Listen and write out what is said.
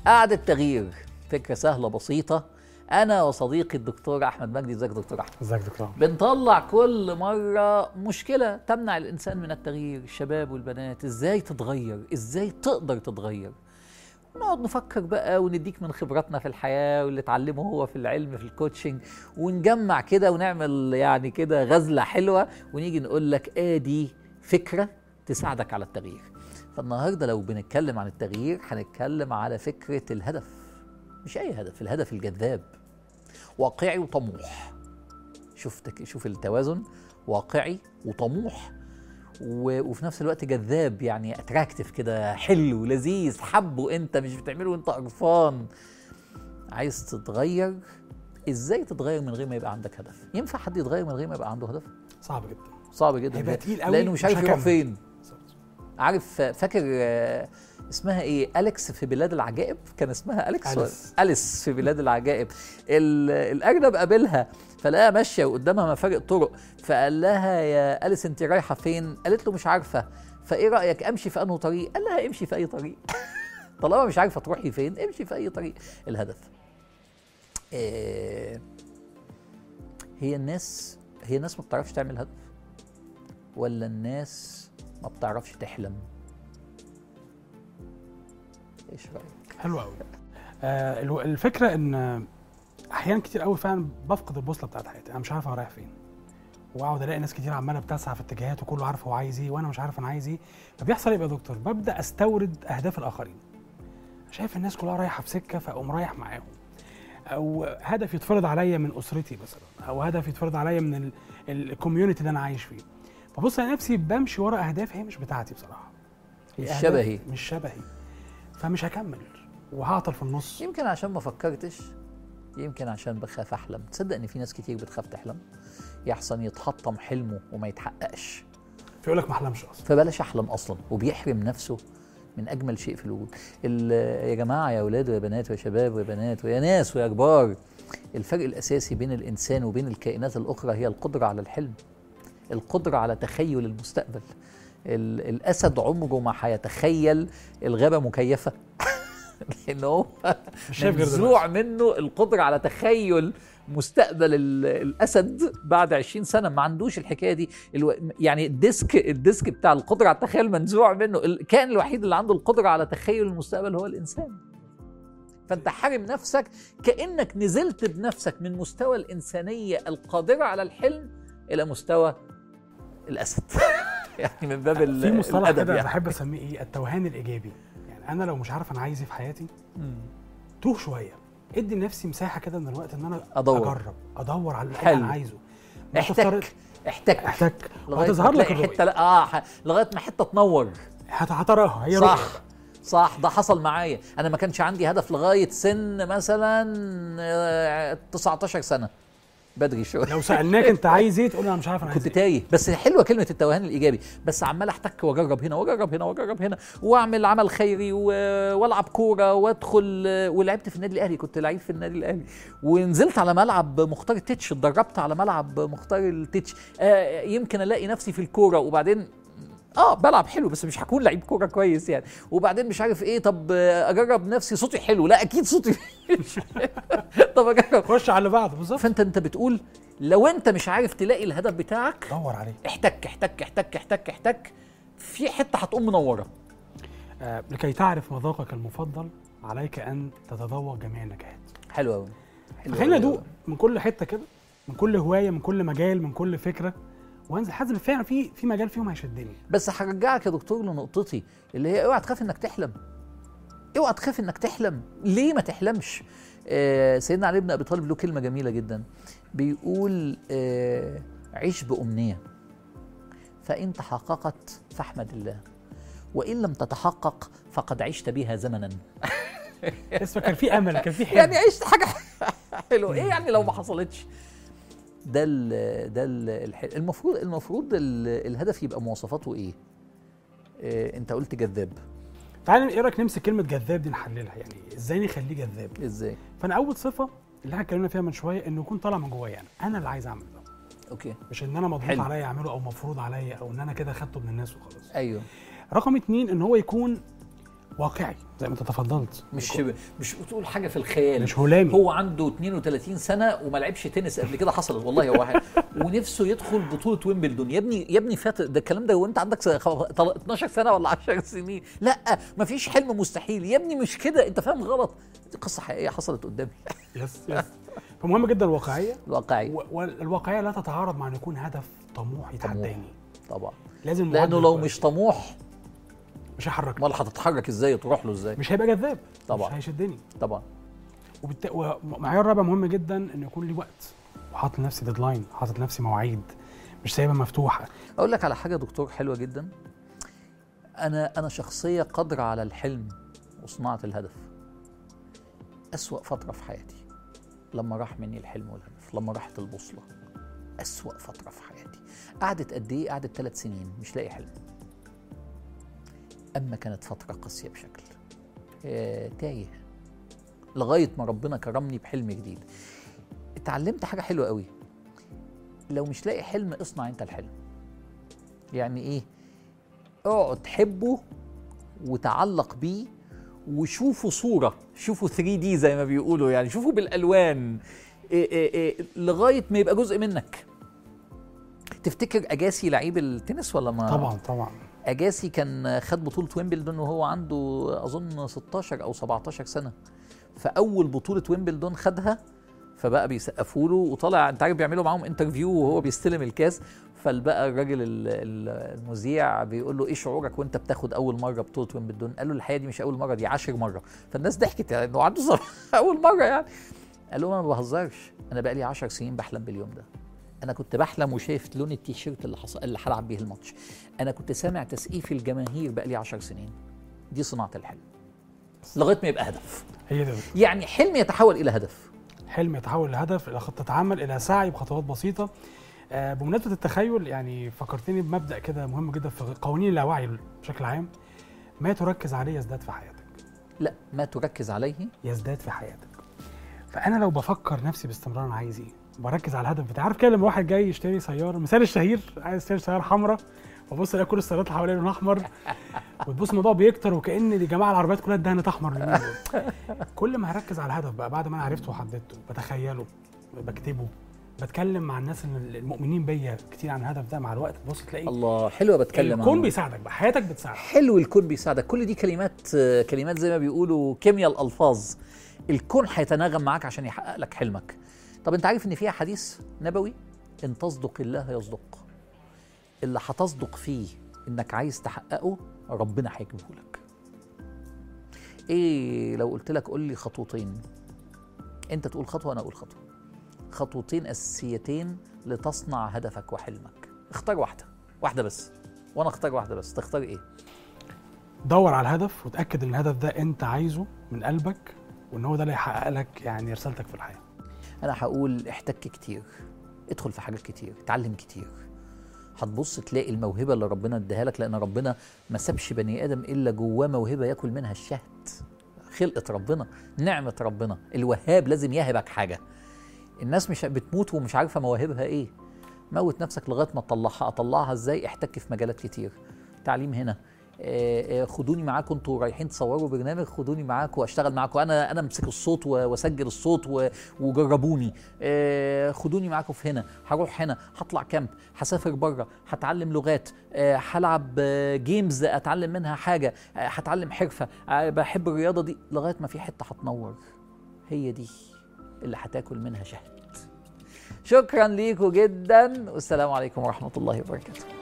قعدة تغيير فكرة سهلة بسيطة أنا وصديقي الدكتور أحمد مجدي ازيك يا دكتور أحمد ازيك يا دكتور بنطلع كل مرة مشكلة تمنع الإنسان من التغيير الشباب والبنات إزاي تتغير إزاي تقدر تتغير نقعد نفكر بقى ونديك من خبراتنا في الحياة واللي اتعلمه هو في العلم في الكوتشنج ونجمع كده ونعمل يعني كده غزلة حلوة ونيجي نقول لك ادي فكرة تساعدك على التغيير فالنهاردة لو بنتكلم عن التغيير هنتكلم على فكرة الهدف مش أي هدف الهدف الجذاب واقعي وطموح شفتك شوف التوازن واقعي وطموح و... وفي نفس الوقت جذاب يعني اتراكتيف كده حلو لذيذ حبه انت مش بتعمله وانت قرفان عايز تتغير ازاي تتغير من غير ما يبقى عندك هدف ينفع حد يتغير من غير ما يبقى عنده هدف صعب جدا صعب جدا هيبقى تقيل قوي لانه مش مش عارف يروح هكمل. فين عارف فاكر آه، اسمها ايه أليكس في بلاد العجائب كان اسمها أليكس ولا- أليس. أليس في بلاد العجائب ال- الأرنب قابلها فلقاها ماشية وقدامها مفارق طرق فقال لها يا أليس أنت رايحة فين؟ قالت له مش عارفة فإيه رأيك أمشي في أنه طريق؟ قال لها امشي في أي طريق طالما مش عارفة تروحي فين امشي في أي طريق الهدف إيه هي الناس هي الناس ما بتعرفش تعمل هدف ولا الناس ما بتعرفش تحلم ايش رايك حلو قوي آه الو- الفكره ان احيانا كتير قوي فعلا بفقد البوصله بتاعت حياتي انا مش عارف انا رايح فين واقعد الاقي ناس كتير عماله بتسعى في اتجاهات وكله عارف هو عايز ايه وانا مش عارف انا عايز ايه فبيحصل ايه بقى يا دكتور ببدا استورد اهداف الاخرين شايف الناس كلها رايحه في سكه فاقوم رايح معاهم او هدف يتفرض عليا من اسرتي مثلا او هدف يتفرض عليا من الكوميونتي اللي انا عايش فيه فبص على نفسي بمشي ورا اهداف هي مش بتاعتي بصراحه هي مش أهداف شبهي. مش شبهي فمش هكمل وهعطل في النص يمكن عشان ما فكرتش يمكن عشان بخاف احلم تصدق ان في ناس كتير بتخاف تحلم يحسن يتحطم حلمه وما يتحققش فيقول لك ما احلمش اصلا فبلاش احلم اصلا وبيحرم نفسه من اجمل شيء في الوجود ال- يا جماعه يا اولاد ويا بنات ويا شباب ويا بنات ويا ناس ويا كبار الفرق الاساسي بين الانسان وبين الكائنات الاخرى هي القدره على الحلم القدره على تخيل المستقبل ال- الاسد عمره ما هيتخيل الغابه مكيفه لان هو مش شايف غير منزوع منه القدره على تخيل مستقبل ال- الاسد بعد 20 سنه ما عندوش الحكايه دي الو... يعني الديسك الديسك بتاع القدره على التخيل منزوع منه الكائن الوحيد اللي عنده القدره على تخيل المستقبل هو الانسان فانت حارم نفسك كانك نزلت بنفسك من مستوى الانسانيه القادره على الحلم الى مستوى الاسد يعني من باب ال- في مصطلح الادب كده يعني بحب اسميه ايه التوهان الايجابي يعني انا لو مش عارف انا عايز ايه في حياتي مم. توه شويه ادي لنفسي مساحه كده من الوقت ان انا أدور. اجرب ادور على اللي حلو. انا عايزه ما احتك تفترض- احتك احتك لغايه وهتظهر ما لك تلاقي الرؤيه حته لا اه ح- لغايه ما حته تنور هت- هتراها هي صح رؤيه بقى. صح ده حصل معايا انا ما كانش عندي هدف لغايه سن مثلا آه، 19 سنه بدري شويه لو سالناك انت عايز ايه تقول انا مش عارف انا عايز كنت ايه تايه بس حلوه كلمه التوهان الايجابي بس عمال احتك واجرب هنا واجرب هنا واجرب هنا واعمل عمل خيري و- والعب كوره وادخل ولعبت في النادي الاهلي كنت لعيب في النادي الاهلي ونزلت على ملعب مختار التتش اتدربت على ملعب مختار التتش آه، يمكن الاقي نفسي في الكوره وبعدين اه بلعب حلو بس مش هكون لعيب كوره كويس يعني وبعدين مش عارف ايه طب آه، اجرب نفسي صوتي حلو لا اكيد صوتي مش طب اجرب خش على اللي بعده بالظبط فانت انت بتقول لو انت مش عارف تلاقي الهدف بتاعك دور عليه احتك احتك احتك احتك احتك في حته هتقوم منوره آه لكي تعرف مذاقك المفضل عليك ان تتذوق جميع النجاحات حلو قوي خلينا ادوق من كل حته كده من كل هوايه من كل مجال من كل فكره وانزل حازم فعلا في في مجال فيهم هيشدني بس هرجعك يا دكتور لنقطتي اللي هي اوعى تخاف انك تحلم اوعى تخاف انك تحلم ليه ما تحلمش آه سيدنا علي بن ابي طالب له كلمه جميله جدا بيقول آه عيش بامنيه فان تحققت فاحمد الله وان لم تتحقق فقد عشت بها زمنا اسمه كان في امل كان في حلم يعني عشت حاجه حلوه ايه يعني لو ما حصلتش ده ال ده ال الح- المفروض المفروض ال- الهدف يبقى مواصفاته ايه؟ إيه انت قلت جذاب تعالى ايه رايك نمسك كلمه جذاب دي نحللها يعني ازاي نخليه جذاب ازاي؟ فانا اول صفه اللي احنا اتكلمنا فيها من شويه انه يكون طالع من جوايا يعني انا اللي عايز اعمل ده اوكي مش ان انا مضغوط حلو. عليا اعمله او مفروض عليا او ان انا كده خدته من الناس وخلاص ايوه رقم اتنين ان هو يكون واقعي زي ما انت تفضلت مش مش بتقول حاجه في الخيال مش هلامي هو عنده 32 سنه وما لعبش تنس قبل كده حصلت والله هو واحد ونفسه يدخل بطوله ويمبلدون يا ابني يا ابني فات ده الكلام ده وانت عندك س- خ- طل- 12 سنه ولا 10 سنين لا ما فيش حلم مستحيل يا ابني مش كده انت فاهم غلط دي قصه حقيقيه حصلت قدامي يس يس فمهم جدا الواقعيه الواقعي و- والواقعيه لا تتعارض مع ان يكون هدف طموح يتحداني طبعا لازم لانه معدل لو كويس. مش طموح مش هيحرك امال هتتحرك ازاي تروح له ازاي مش هيبقى جذاب طبعا. مش هيشدني طبعا وبالت... ومعيار رابع مهم جدا ان يكون لي وقت وحاطط لنفسي ديدلاين حاطط لنفسي مواعيد مش سايبها مفتوحه اقول لك على حاجه دكتور حلوه جدا انا انا شخصيه قادره على الحلم وصناعه الهدف اسوا فتره في حياتي لما راح مني الحلم والهدف لما راحت البوصله اسوا فتره في حياتي قعدت قد ايه قعدت ثلاث سنين مش لاقي حلم اما كانت فتره قاسيه بشكل آه تايه لغايه ما ربنا كرمني بحلم جديد اتعلمت حاجه حلوه قوي لو مش لاقي حلم اصنع انت الحلم يعني ايه اقعد حبه وتعلق بيه وشوفوا صورة شوفوا 3 دي زي ما بيقولوا يعني شوفوا بالألوان إيه إيه إيه لغاية ما يبقى جزء منك تفتكر أجاسي لعيب التنس ولا ما طبعا طبعا أجاسي كان خد بطولة ويمبلدون وهو عنده أظن 16 أو 17 سنة فأول بطولة ويمبلدون خدها فبقى بيسقفوا له وطالع انت عارف بيعملوا معاهم انترفيو وهو بيستلم الكاس فبقى الراجل ال- ال- المذيع بيقول له ايه شعورك وانت بتاخد اول مره بطوله ويمبلدون قال له الحقيقه دي مش اول مره دي عاشر مره فالناس ضحكت يعني انه عنده صف- اول مره يعني قال لهم انا ما بهزرش انا بقى لي 10 سنين بحلم باليوم ده انا كنت بحلم وشايف لون التيشيرت اللي حصل اللي هلعب بيه الماتش انا كنت سامع تسقيف الجماهير بقى لي 10 سنين دي صناعه الحلم لغايه ما يبقى هدف هي ده يعني حلم يتحول الى هدف حلم يتحول لهدف الى خطه عمل الى سعي بخطوات بسيطه آه، بمناسبه التخيل يعني فكرتني بمبدا كده مهم جدا في قوانين اللاوعي بشكل عام ما تركز عليه يزداد في حياتك لا ما تركز عليه يزداد في حياتك فانا لو بفكر نفسي باستمرار انا عايز ايه بركز على الهدف بتاعي عارف كده لما واحد جاي يشتري سياره المثال الشهير عايز يشتري سياره حمراء وبص الاقي كل السيارات اللي حواليه لون احمر وتبص الموضوع بيكتر وكان يا جماعه العربيات كلها اتدهنت احمر اليومين دول. كل ما هركز على الهدف بقى بعد ما انا عرفته وحددته بتخيله بكتبه بتكلم مع الناس اللي- المؤمنين بيا كتير عن الهدف ده مع الوقت تبص تلاقي الله حلوه بتكلم الكون عنه. بيساعدك بقى حياتك بتساعدك حلو الكون بيساعدك كل دي كلمات آه، كلمات زي ما بيقولوا كيمياء الالفاظ الكون هيتناغم معاك عشان يحقق لك حلمك طب انت عارف ان فيها حديث نبوي ان تصدق الله يصدق اللي هتصدق فيه انك عايز تحققه ربنا هيجيبه لك ايه لو قلت لك قول لي خطوتين انت تقول خطوه انا اقول خطوه خطوتين اساسيتين لتصنع هدفك وحلمك اختار واحده واحده بس وانا اختار واحده بس تختار ايه دور على الهدف وتاكد ان الهدف ده انت عايزه من قلبك وان هو ده اللي هيحقق لك يعني رسالتك في الحياه انا هقول احتك كتير ادخل في حاجات كتير اتعلم كتير هتبص تلاقي الموهبه اللي ربنا اداها لك لان ربنا ما سابش بني ادم الا جواه موهبه ياكل منها الشهد خلقه ربنا نعمه ربنا الوهاب لازم يهبك حاجه الناس مش بتموت ومش عارفه مواهبها ايه موت نفسك لغايه ما تطلعها اطلعها ازاي احتك في مجالات كتير تعليم هنا آه، آه، خدوني معاكم انتوا رايحين تصوروا برنامج خدوني معاكم واشتغل معاكم انا انا امسك الصوت و- واسجل الصوت و- وجربوني آه، خدوني معاكم في هنا هروح هنا هطلع كامب هسافر بره هتعلم لغات آه، هلعب آه، جيمز اتعلم منها حاجه آه، هتعلم حرفه آه، بحب الرياضه دي لغايه ما في حته هتنور هي دي اللي هتاكل منها شهد شكرا ليكم جدا والسلام عليكم ورحمه الله وبركاته